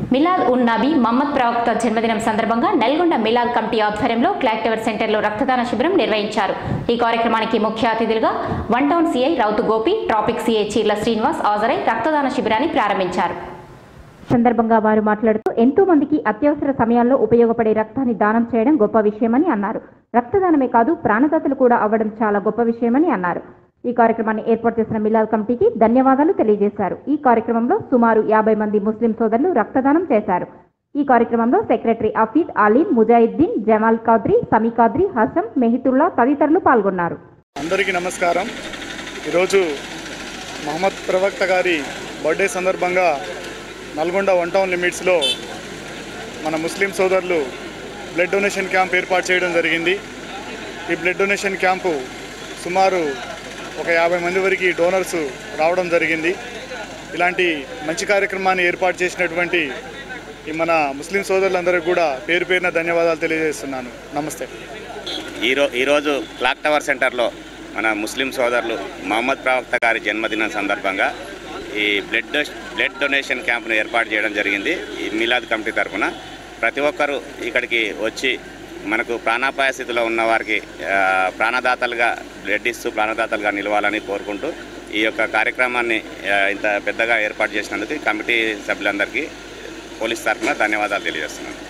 మిలాద్ ఉన్ నబీ మహమ్మద్ ప్రవక్త జన్మదినం సందర్భంగా నల్గొండ మిలాద్ కమిటీ ఆధ్వర్యంలో క్లాక్ టవర్ సెంటర్లో రక్తదాన శిబిరం నిర్వహించారు ఈ కార్యక్రమానికి ముఖ్య అతిథులుగా one town CI Rautu Gopi traffic CI Cheerla Srinivas హాజరై రక్తదాన శిబిరాన్ని ప్రారంభించారు సందర్భంగా వారు మాట్లాడుతూ ఎంతో మందికి అత్యవసర సమయాల్లో ఉపయోగపడే రక్తాన్ని దానం చేయడం గొప్ప విషయమని అన్నారు రక్తదానమే కాదు ప్రాణదాతలు కూడా అవ్వడం చాలా గొప్ప విషయమని అన్నారు ఈ కార్యక్రమాన్ని ఏర్పాటు చేసిన మిలాద్ కమిటీకి ధన్యవాదాలు తెలియజేశారు ఈ కార్యక్రమంలో సుమారు యాభై మంది ముస్లిం సోదరులు రక్తదానం చేశారు ఈ కార్యక్రమంలో సెక్రటరీ అఫీద్ అలీం ముజాహిద్దీన్ జమాల్ కాద్రి సమీ కాద్రి హసం మెహితుల్లా తదితరులు పాల్గొన్నారు అందరికీ నమస్కారం ఈరోజు మహమ్మద్ ప్రవక్త గారి బర్త్డే సందర్భంగా నల్గొండ వన్ టౌన్ లిమిట్స్లో మన ముస్లిం సోదరులు బ్లడ్ డొనేషన్ క్యాంప్ ఏర్పాటు చేయడం జరిగింది ఈ బ్లడ్ డొనేషన్ క్యాంపు సుమారు ఒక యాభై మంది వరకు డోనర్స్ రావడం జరిగింది ఇలాంటి మంచి కార్యక్రమాన్ని ఏర్పాటు చేసినటువంటి ఈ మన ముస్లిం సోదరులందరికీ కూడా పేరు పేరున ధన్యవాదాలు తెలియజేస్తున్నాను నమస్తే ఈరో ఈరోజు క్లాక్ టవర్ సెంటర్లో మన ముస్లిం సోదరులు మహమ్మద్ ప్రవక్త గారి జన్మదినం సందర్భంగా ఈ బ్లడ్ డొ- బ్లడ్ డొనేషన్ క్యాంప్ను ఏర్పాటు చేయడం జరిగింది ఈ మిలాద్ కమిటీ తరఫున ప్రతి ఒక్కరూ ఇక్కడికి వచ్చి మనకు ప్రాణాపాయ స్థితిలో ఉన్న వారికి ఆ, ప్రాణదాతలుగా బ్లడ్ ఇస్తూ ప్రాణదాతలుగా నిలవాలని కోరుకుంటూ ఈ యొక్క కార్యక్రమాన్ని ఆ, ఇంత పెద్దగా ఏర్పాటు చేసినందుకు ఈ కమిటీ సభ్యులందరికీ పోలీస్ తరఫున ధన్యవాదాలు తెలియజేస్తున్నాను